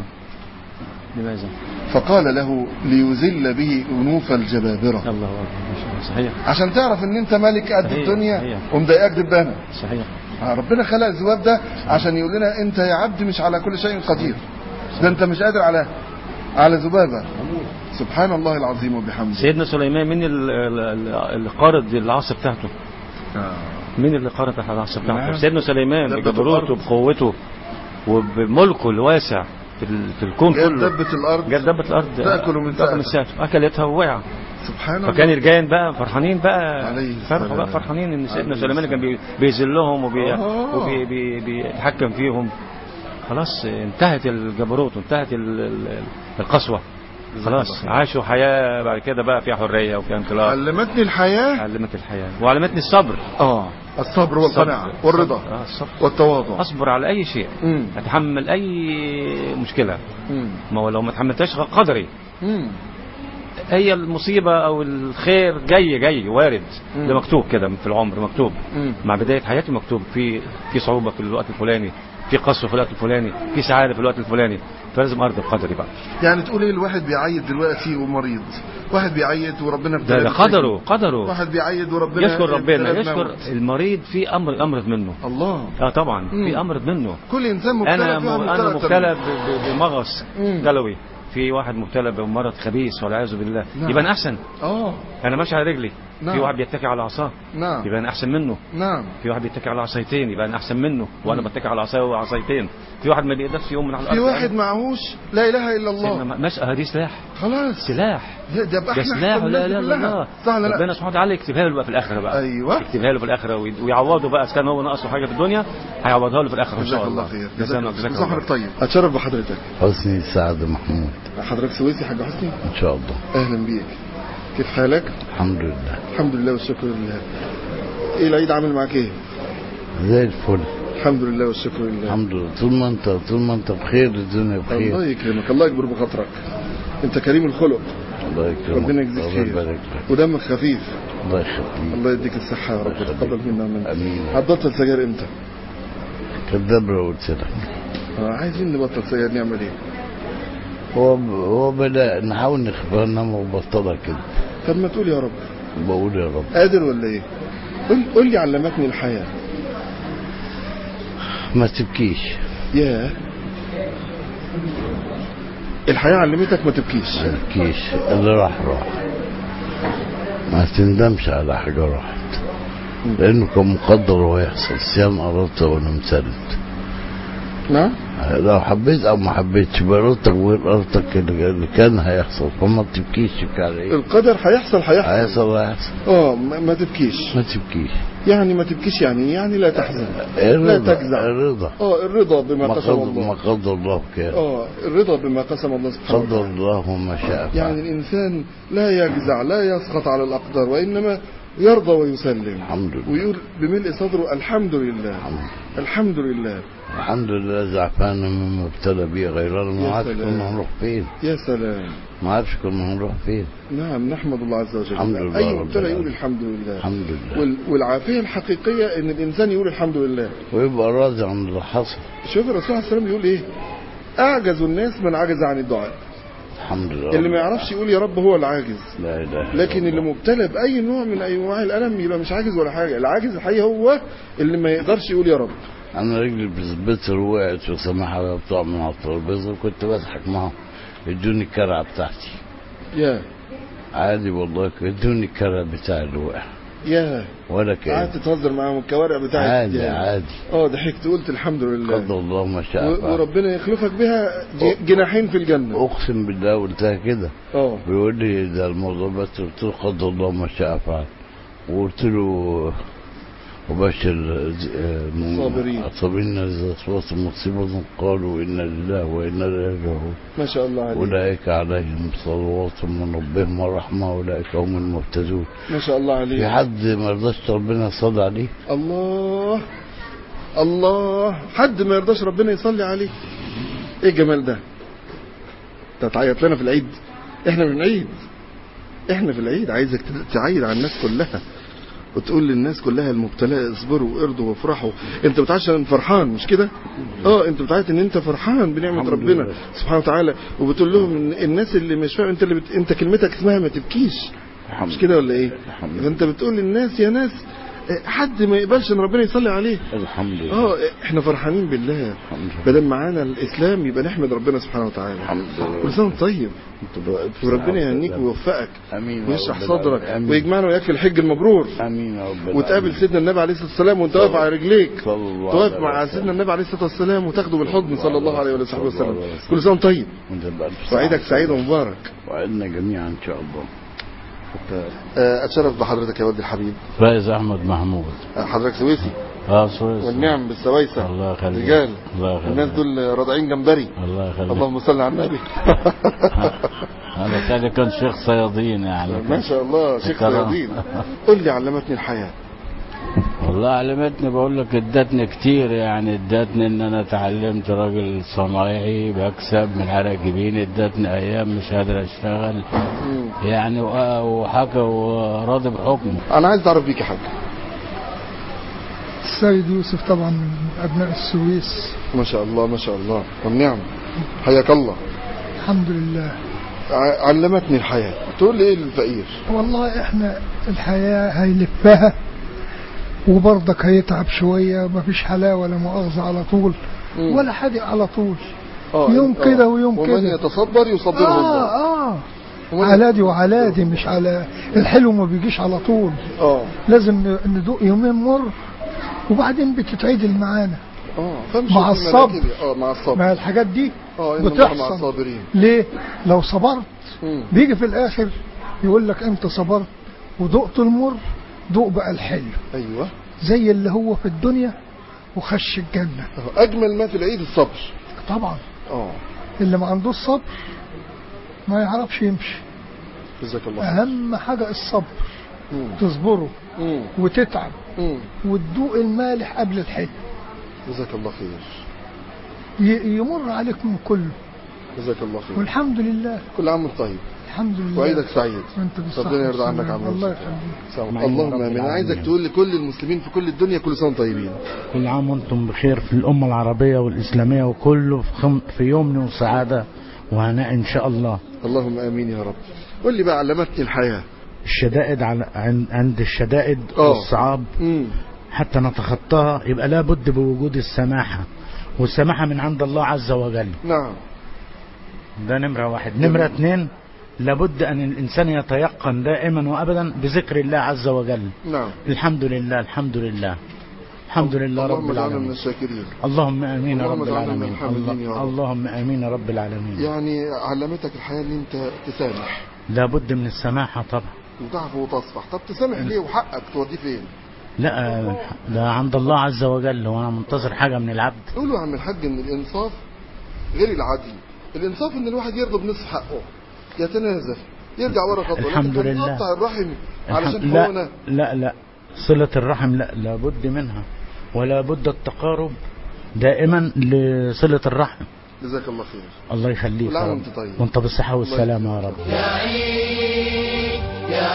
Speaker 9: لماذا؟
Speaker 3: فقال له ليذل به أنوف الجبابرة
Speaker 9: الله أكبر ما شاء الله صحيح
Speaker 3: عشان تعرف ان انت ملك قد
Speaker 9: صحيح،
Speaker 3: الدنيا
Speaker 9: صحيح.
Speaker 3: ومضايقك دبانة
Speaker 9: صحيح
Speaker 3: آه، ربنا خلق الذباب ده عشان يقول لنا انت يا عبد مش على كل شيء قدير ده انت مش قادر على على ذبابة سبحان الله العظيم وبحمده
Speaker 9: سيدنا سليمان مين ال- ال- ال- اللي قارض العصا بتاعته؟ مين اللي قارض العصا
Speaker 3: نعم.
Speaker 9: بتاعته؟ سيدنا سليمان
Speaker 3: دبة
Speaker 9: بجبروته
Speaker 3: الأرض.
Speaker 9: بقوته وبملكه الواسع في, ال- في الكون
Speaker 3: جاءت
Speaker 9: كله
Speaker 3: دبة الأرض
Speaker 9: جت دبة الأرض
Speaker 3: تأكل من
Speaker 9: تأكل من
Speaker 3: سأته.
Speaker 9: ساعته أكلتها ووقع
Speaker 3: سبحان
Speaker 9: فكان
Speaker 3: الله
Speaker 9: الجاين بقى فرحانين بقى
Speaker 3: عليه
Speaker 9: فرحوا
Speaker 3: السلام.
Speaker 9: بقى فرحانين ان سيدنا
Speaker 3: عليه
Speaker 9: سليمان كان
Speaker 3: السلام.
Speaker 9: بي- بيذلهم وبي
Speaker 3: آه.
Speaker 9: وبي بي بيتحكم فيهم خلاص انتهت الجبروت وانتهت ال- ال- القسوة خلاص عاشوا حياة بعد كده بقى فيها حرية وفيها انطلاق
Speaker 3: علمتني الحياة
Speaker 9: علمت الحياة وعلمتني الصبر
Speaker 3: اه الصبر والقناعة
Speaker 9: الصبر.
Speaker 3: والرضا
Speaker 9: آه، الصبر
Speaker 3: والتواضع
Speaker 9: اصبر على اي شيء
Speaker 3: مم.
Speaker 9: اتحمل اي مشكلة
Speaker 3: مم.
Speaker 9: ما هو لو ما تحملتهاش قدري
Speaker 3: مم.
Speaker 9: هي المصيبة أو الخير جاي جاي وارد
Speaker 3: مم.
Speaker 9: ده مكتوب كده في العمر مكتوب
Speaker 3: مم.
Speaker 9: مع بداية حياتي مكتوب في في صعوبة في الوقت الفلاني في قسوه في الوقت الفلاني في سعاده في الوقت الفلاني فلازم ارضي بقدري بقى
Speaker 3: يعني تقول ايه الواحد بيعيد دلوقتي ومريض واحد بيعيد وربنا
Speaker 9: ده,
Speaker 3: ابتلاه
Speaker 9: ده
Speaker 3: بالسجن.
Speaker 9: قدره قدره
Speaker 3: واحد بيعيد وربنا
Speaker 9: يشكر ربنا
Speaker 3: ابتلاه
Speaker 9: يشكر
Speaker 3: بموت.
Speaker 9: المريض في امر امرض منه
Speaker 3: الله
Speaker 9: اه طبعا
Speaker 3: مم.
Speaker 9: في امرض منه
Speaker 3: كل انسان مبتلى
Speaker 9: انا
Speaker 3: فيها
Speaker 9: م- انا
Speaker 3: مبتلى
Speaker 9: مبتلى ب- ب- بمغص
Speaker 3: مم.
Speaker 9: كلوي في واحد مبتلى بمرض خبيث والعياذ بالله
Speaker 3: نعم.
Speaker 9: يبقى انا احسن
Speaker 3: اه
Speaker 9: انا ماشي على رجلي
Speaker 3: نعم.
Speaker 9: في واحد بيتكي على عصاه
Speaker 3: نعم
Speaker 9: يبقى انا احسن منه
Speaker 3: نعم
Speaker 9: في واحد بيتكي على عصايتين يبقى انا احسن منه وانا بتكي على عصايه وعصايتين في واحد ما بيقدرش يقوم من على
Speaker 3: في
Speaker 9: الارض
Speaker 3: واحد معهوش لا اله الا الله
Speaker 9: الله مسألة دي سلاح
Speaker 3: خلاص
Speaker 9: سلاح
Speaker 3: ده ده بقى
Speaker 9: ده
Speaker 3: احنا
Speaker 9: سلاح
Speaker 3: أحسن
Speaker 9: لا
Speaker 3: الناس
Speaker 9: لا لا
Speaker 3: كلها.
Speaker 9: لا
Speaker 3: صح ولا لا
Speaker 9: ربنا سبحانه وتعالى يكتبها له بقى في الاخره بقى
Speaker 3: ايوه
Speaker 9: يكتبها له في الاخره وي- ويعوضه بقى اذا كان هو ناقصه حاجه في الدنيا هيعوضها له في الاخره ان
Speaker 3: جزاك
Speaker 9: شاء
Speaker 3: الله
Speaker 9: الله
Speaker 3: خير
Speaker 9: جزاك الله
Speaker 3: جزاك
Speaker 9: جزاك
Speaker 3: الله
Speaker 9: الله
Speaker 3: حضرتك طيب اتشرف بحضرتك
Speaker 10: حسني سعد محمود
Speaker 3: حضرتك سويسي حاج حسني
Speaker 10: ان شاء الله
Speaker 3: اهلا بيك كيف حالك
Speaker 10: الحمد لله
Speaker 3: الحمد لله والشكر لله ايه العيد عامل معاك ايه
Speaker 10: زي الفل
Speaker 3: الحمد لله والشكر لله
Speaker 10: الحمد لله طول ما انت طول ما انت بخير الدنيا
Speaker 3: الله
Speaker 10: بخير
Speaker 3: يكرمك الله يكبر بخاطرك انت كريم الخلق
Speaker 10: الله يكرمك
Speaker 3: ربنا يجزيك
Speaker 10: الله
Speaker 3: خير
Speaker 10: يبارك لك
Speaker 3: ودمك خفيف
Speaker 10: الله يخليك
Speaker 3: الله يديك الصحة يا رب وتقبل منا ومنك
Speaker 10: امين
Speaker 3: هتبطل سجاير امتى؟
Speaker 10: كذاب لو قلت لك
Speaker 3: آه، عايزين نبطل سجاير نعمل ايه؟
Speaker 10: هو هو بدا نحاول نخفيها انما وبطلها كده
Speaker 3: طب ما تقول يا رب
Speaker 10: بقول يا رب
Speaker 3: قادر ولا ايه؟ قول, قول لي علمتني الحياة
Speaker 10: ما تبكيش
Speaker 3: ياه الحياة علمتك ما تبكيش
Speaker 10: ما تبكيش اللي راح راح ما تندمش على حاجة راحت لأنه كان مقدر ويحصل صيام أردت ولم تلد
Speaker 3: نعم
Speaker 10: لو حبيت أو ما حبيتش بإرادتك وغير إرادتك اللي اللي كان هيحصل فما تبكيش تبكي على إيه
Speaker 3: القدر هيحصل هيحصل
Speaker 10: هيحصل هيحصل
Speaker 3: اه ما ما تبكيش
Speaker 10: ما تبكيش
Speaker 3: يعني ما تبكيش يعني إيه؟ يعني لا تحزن لا
Speaker 10: الرضا
Speaker 3: تجزع
Speaker 10: الرضا
Speaker 3: اه الرضا بما
Speaker 10: ما
Speaker 3: قسم
Speaker 10: قدر ما
Speaker 3: الله
Speaker 10: قدر الله كان
Speaker 3: اه الرضا بما قسم الله سبحانه
Speaker 10: قدر
Speaker 3: وتعالى
Speaker 10: الله وما شاء
Speaker 3: يعني
Speaker 10: فعل
Speaker 3: الإنسان لا يجزع لا يسقط على الأقدار وإنما يرضى ويسلم
Speaker 10: الحمد لله
Speaker 3: ويقول بملء صدره الحمد لله
Speaker 10: الحمد لله
Speaker 3: الحمد لله
Speaker 10: الحمد لله زعفان مما ابتلى به غيرنا ما
Speaker 3: يا
Speaker 10: عارف
Speaker 3: سلام.
Speaker 10: كنا هنروح فين
Speaker 3: يا سلام
Speaker 10: ما عارفش كنا هنروح فين
Speaker 3: نعم نحمد الله عز وجل
Speaker 10: الحمد لله
Speaker 3: أي
Speaker 10: رب
Speaker 3: مبتلى يقول
Speaker 10: العالمين.
Speaker 3: الحمد لله
Speaker 10: الحمد لله
Speaker 3: وال- والعافية الحقيقية إن الإنسان يقول الحمد لله
Speaker 10: ويبقى راضي عن اللي حصل
Speaker 3: شوف الرسول عليه السلام بيقول إيه أعجز الناس من عجز عن الدعاء
Speaker 10: الحمد لله
Speaker 3: اللي ما يعرفش يقول يا رب هو العاجز
Speaker 10: لا اله إلا
Speaker 3: لكن اللي
Speaker 10: الله.
Speaker 3: مبتلى بأي نوع من أي أنواع الألم يبقى مش عاجز ولا حاجة العاجز الحقيقي هو اللي ما يقدرش يقول يا رب
Speaker 10: انا رجلي بتر وقعت وسامحها وهي بتقع من على الترابيزه وكنت بضحك معاهم ادوني الكرعه بتاعتي
Speaker 3: يا
Speaker 10: عادي والله ادوني الكرعه بتاعي اللي وقع
Speaker 3: يا
Speaker 10: ولا كان
Speaker 3: قعدت تهزر معاهم الكوارع بتاعت
Speaker 10: عادي
Speaker 3: يا.
Speaker 10: عادي
Speaker 3: اه ضحكت قلت الحمد لله
Speaker 10: قدر الله ما شاء
Speaker 3: و-
Speaker 10: فعل
Speaker 3: وربنا يخلفك بها ج- جناحين في الجنة
Speaker 10: اقسم بالله قلتها كده
Speaker 3: اه
Speaker 10: بيقول لي ده الموضوع بس قلت له قدر الله ما شاء فعل وقلت له وبشر
Speaker 3: الصابرين.
Speaker 10: الصابرين إذا أصابتهم مصيبة قالوا إنا لله وإنا إليه راجعون
Speaker 3: ما شاء الله عليك
Speaker 10: أولئك عليهم صلوات من ربهم ورحمة أولئك هم المهتدون
Speaker 3: ما شاء الله
Speaker 10: في
Speaker 3: عليك
Speaker 10: حد ما رضاش ربنا يصلي عليه
Speaker 3: الله الله حد ما يرضاش ربنا يصلي عليه ايه الجمال ده انت تعيط لنا في العيد احنا في العيد احنا في العيد عايزك تد- تعيد على الناس كلها وتقول للناس كلها المبتلاء اصبروا وارضوا وافرحوا انت بتعيش عشان فرحان مش كده اه انت بتعيط ان انت فرحان بنعمه
Speaker 10: الحمد
Speaker 3: ربنا
Speaker 10: لله.
Speaker 3: سبحانه وتعالى وبتقول لهم إن الناس اللي مش فاهم انت اللي بت... انت كلمتك اسمها ما تبكيش
Speaker 10: الحمد
Speaker 3: مش كده ولا ايه
Speaker 10: الحمد لله.
Speaker 3: فانت بتقول للناس يا ناس اه، حد ما يقبلش ان ربنا يصلي عليه
Speaker 10: الحمد لله
Speaker 3: اه احنا فرحانين بالله
Speaker 10: الحمد لله
Speaker 3: ما دام معانا الاسلام يبقى نحمد ربنا سبحانه وتعالى
Speaker 10: الحمد لله
Speaker 3: كل سنه وأنت طيب
Speaker 10: أنت بقى في
Speaker 3: وربنا
Speaker 10: سعادة
Speaker 3: يهنيك
Speaker 10: الله.
Speaker 3: ويوفقك
Speaker 10: امين يا
Speaker 3: ويشرح
Speaker 10: رب
Speaker 3: صدرك
Speaker 10: العالمين. امين
Speaker 3: ويجمعنا وياك في الحج المبرور
Speaker 10: امين يا رب
Speaker 3: وتقابل
Speaker 10: العالمين.
Speaker 3: سيدنا النبي عليه الصلاه والسلام وانت واقف على رجليك
Speaker 10: صلى الله
Speaker 3: تقف
Speaker 10: عليه
Speaker 3: مع
Speaker 10: وسلم.
Speaker 3: سيدنا النبي عليه الصلاه والسلام وتاخده بالحضن صلى الله عليه وصحبه
Speaker 10: صلى الله
Speaker 3: وسلم
Speaker 10: عليه وسلم.
Speaker 3: كل سنه وأنت طيب
Speaker 10: وانت بألف
Speaker 3: وعيدك
Speaker 10: سعادة.
Speaker 3: سعيد ومبارك
Speaker 10: وعدنا جميعا ان شاء الله
Speaker 3: آه، اتشرف بحضرتك يا ولدي الحبيب
Speaker 8: فايز احمد محمود
Speaker 3: آه، حضرتك سويسي
Speaker 8: اه سويس
Speaker 3: والنعم بالسويسه
Speaker 8: الله يخليك
Speaker 3: رجال
Speaker 8: الله يخليك
Speaker 3: الناس دول راضعين جمبري
Speaker 8: الله يخليك
Speaker 3: اللهم صل على النبي
Speaker 8: هذا كان كان شيخ صيادين يعني
Speaker 3: ما شاء الله شيخ
Speaker 8: كرم.
Speaker 3: صيادين قل لي علمتني الحياه
Speaker 8: والله علمتني بقول لك ادتني كتير يعني ادتني ان انا اتعلمت راجل صنايعي بكسب من عرق جبين ادتني ايام مش قادر اشتغل
Speaker 3: مم.
Speaker 8: يعني وحكى وراضي بحكمه
Speaker 3: انا عايز اعرف بيك يا حاج
Speaker 11: السيد يوسف طبعا من أبناء السويس
Speaker 3: ما شاء الله ما شاء الله والنعم حياك الله
Speaker 11: الحمد لله
Speaker 3: ع- علمتني الحياة تقول لي ايه للفقير
Speaker 11: والله احنا الحياة هيلفها وبرضك هيتعب شوية مفيش حلاوة ولا مؤاخذة على طول
Speaker 3: مم.
Speaker 11: ولا حادق على طول
Speaker 3: آه،
Speaker 11: يوم
Speaker 3: آه.
Speaker 11: كده ويوم
Speaker 3: ومن
Speaker 11: كده
Speaker 3: يتصبر يصبره
Speaker 11: آه
Speaker 3: الله
Speaker 11: آه
Speaker 3: ومن-
Speaker 11: على دي وعلى دي مش على الحلو ما بيجيش على طول
Speaker 3: اه
Speaker 11: لازم ن- ندوق يومين مر وبعدين بتتعدل معانا
Speaker 3: اه فامشي
Speaker 11: مع
Speaker 3: في
Speaker 11: الصبر.
Speaker 3: مناكبي. اه مع الصبر
Speaker 11: ما الحاجات دي
Speaker 3: اه ان الله مع
Speaker 11: بتحصل
Speaker 3: الصابرين
Speaker 11: ليه لو صبرت
Speaker 3: مم.
Speaker 11: بيجي في الاخر يقول لك انت صبرت ودقت المر دوق بقى الحلو
Speaker 3: ايوه
Speaker 11: زي اللي هو في الدنيا وخش الجنة
Speaker 3: آه، اجمل ما في العيد الصبر
Speaker 11: طبعا
Speaker 3: اه
Speaker 11: اللي ما عندوش صبر ما يعرفش يمشي
Speaker 3: جزاك الله خير.
Speaker 11: اهم حاجة الصبر
Speaker 3: مم.
Speaker 11: تصبره
Speaker 3: مم.
Speaker 11: وتتعب
Speaker 3: مم.
Speaker 11: وتدوق المالح قبل الحلو
Speaker 3: جزاك الله خير
Speaker 11: ي- يمر عليك من كله
Speaker 3: جزاك الله خير
Speaker 11: والحمد لله
Speaker 3: كل عام وانت طيب
Speaker 11: الحمد لله
Speaker 3: وعيدك سعيد
Speaker 11: وانت بالصحة
Speaker 3: ربنا يرضى عنك
Speaker 11: والسلامة.
Speaker 3: عم
Speaker 11: الله
Speaker 3: يوسف.
Speaker 11: يخليك
Speaker 3: سلام.
Speaker 8: معين
Speaker 3: اللهم
Speaker 8: رب
Speaker 3: امين انا عايزك
Speaker 8: العالمين.
Speaker 3: تقول لكل المسلمين في كل الدنيا كل سنه وانتم طيبين
Speaker 8: كل عام وانتم بخير في الأمة العربية والإسلامية وكله في, خم في يمن وسعادة وهناء إن شاء الله
Speaker 3: اللهم امين يا رب قول لي بقى علمتني الحياه
Speaker 8: الشدائد على عن- عند الشدائد
Speaker 3: آه.
Speaker 8: والصعاب
Speaker 3: امم
Speaker 8: حتى نتخطاها يبقى لابد بوجود السماحة والسماحة من عند الله عز وجل
Speaker 3: نعم
Speaker 8: ده نمرة واحد نمرة اتنين لابد أن الإنسان يتيقن دائما وأبدا بذكر الله عز وجل
Speaker 3: نعم
Speaker 8: الحمد لله الحمد لله الحمد لله رب
Speaker 3: اللهم اجعلنا من
Speaker 8: العالمين
Speaker 3: الشاكرين
Speaker 8: اللهم امين يا
Speaker 3: اللهم
Speaker 8: رب
Speaker 3: اجعلنا من
Speaker 8: العالمين
Speaker 3: الحامدين يا
Speaker 8: الله-
Speaker 3: رب.
Speaker 8: اللهم امين يا رب العالمين
Speaker 3: يعني علمتك الحياه ان انت تسامح
Speaker 8: لابد من السماحه طبعا
Speaker 3: وتعفو وتصفح طب تسامح ليه وحقك توديه فين
Speaker 8: لا ده عند الله عز وجل وانا منتظر حاجه من العبد
Speaker 3: قولوا يا عم الحاج ان الانصاف غير العدل الانصاف ان الواحد يرضى بنصف حقه يتنازل يرجع ورا خطوه
Speaker 8: الحمد
Speaker 3: لكن
Speaker 8: لله.
Speaker 3: هنقطع الرحم علشان
Speaker 8: الحم- لا
Speaker 3: حقوقنا
Speaker 8: لا لا صله الرحم لا لابد منها ولا بد التقارب دائما لصله الرحم
Speaker 3: جزاك الله خير
Speaker 8: الله يخليك
Speaker 3: كل
Speaker 8: يا
Speaker 3: عام
Speaker 8: رب
Speaker 3: وانت طيب.
Speaker 8: وانت بالصحه والسلامه يا رب
Speaker 1: يا عيد يا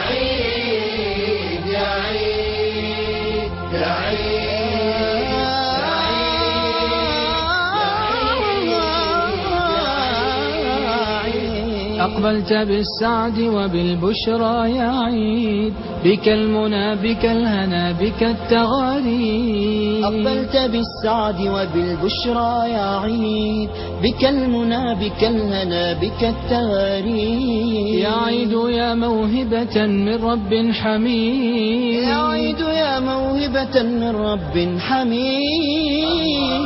Speaker 1: عيد يا عيد يا عيد
Speaker 2: أقبلت بالسعد وبالبشرى يا عيد بك المنى بك الهنا بك التغاريد
Speaker 4: أقبلت بالسعد وبالبشرى يا عيد بك المنى بك الهنا بك التغاريد
Speaker 2: يا عيد يا موهبة من رب حميد
Speaker 4: يا عيد يا موهبة من رب حميد